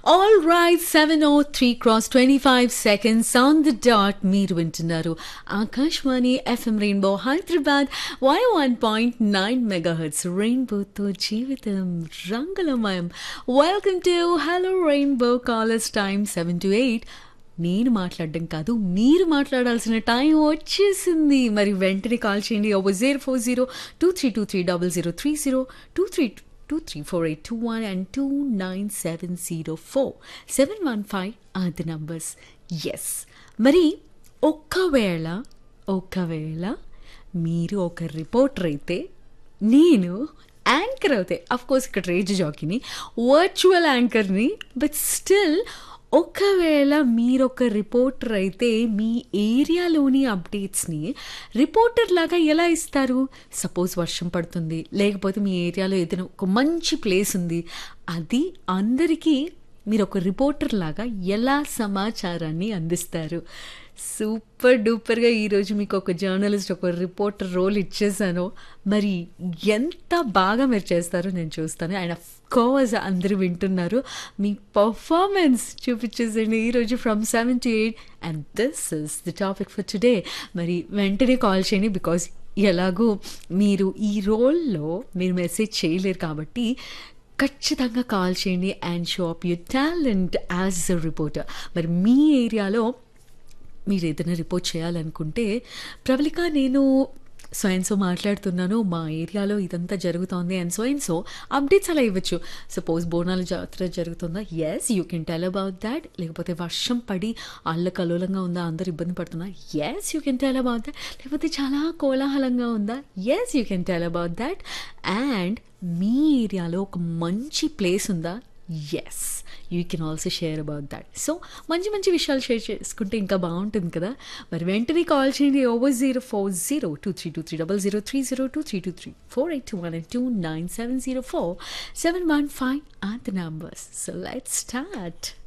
all right seven o three cross twenty five seconds on the dot మీరు వింటున్నారు Akashvani FM rainbow Hyderabad వై one point nine megahertz రెయిన్బోతో జీవితం రంగులమయం welcome to hello rainbow callers time seven to eight నేను మాట్లాడడం కాదు మీరు మాట్లాడాల్సిన టైం వచ్చేసింది మరి వెంటనే కాల్ చేయండి o zero four zero two three two three double zero three zero two three two three four eight two one and two nine seven zero four seven one five are the numbers yes మరి ఒక్కవేళ ఒకవేళ మీరు ఒక reporter అయితే నేను anchor అవుతాయి of course ఇక్కడ రేజ్ జాకీని వర్చువల్ యాంకర్ని బట్ స్టిల్ ఒకవేళ మీరు ఒక రిపోర్టర్ అయితే మీ ఏరియాలోని అప్డేట్స్ని రిపోర్టర్ లాగా ఎలా ఇస్తారు సపోజ్ వర్షం పడుతుంది లేకపోతే మీ ఏరియాలో ఏదైనా ఒక మంచి ప్లేస్ ఉంది అది అందరికీ మీరు ఒక రిపోర్టర్ లాగా ఎలా సమాచారాన్ని అందిస్తారు సూపర్ డూపర్గా ఈరోజు మీకు ఒక జర్నలిస్ట్ ఒక రిపోర్టర్ రోల్ ఇచ్చేసాను మరి ఎంత బాగా మీరు చేస్తారో నేను చూస్తాను అండ్ అఫ్ కోర్స్ అందరూ వింటున్నారు మీ పర్ఫార్మెన్స్ చూపించేసండి ఈరోజు from seven to eight and this is the topic for today మరి వెంటనే కాల్ చేయండి బికాజ్ ఎలాగూ మీరు ఈ రోల్లో మీరు మెసేజ్ చేయలేరు కాబట్టి ఖచ్చితంగా కాల్ చేయండి and show up your talent as a reporter మరి మీ ఏరియాలో మీరు ఏదైనా రిపోర్ట్ చేయాలనుకుంటే ప్రవళిక నేను సో అండ్ సో మాట్లాడుతున్నాను మా ఏరియాలో ఇదంతా జరుగుతోంది and so and so updates అలా ఇవ్వచ్చు సపోజ్ బోనాల జాతర జరుగుతుందా yes you can tell about that లేకపోతే వర్షం పడి అల్ల కలోలంగా ఉందా అందరు ఇబ్బంది పడుతున్నా yes you can tell about that లేకపోతే చాలా కోలాహలంగా ఉందా yes you can tell about that and మీ ఏరియాలో ఒక మంచి ప్లేస్ ఉందా yes you can also share about that so మంచి మంచి విషయాలు షేర్ చేసుకుంటే ఇంకా బాగుంటుంది కదా మరి వెంటనే కాల్ చేయండి over zero four zero two three two three double zero three zero two three two three four eight two one and two nine seven zero four seven one five are the numbers so let start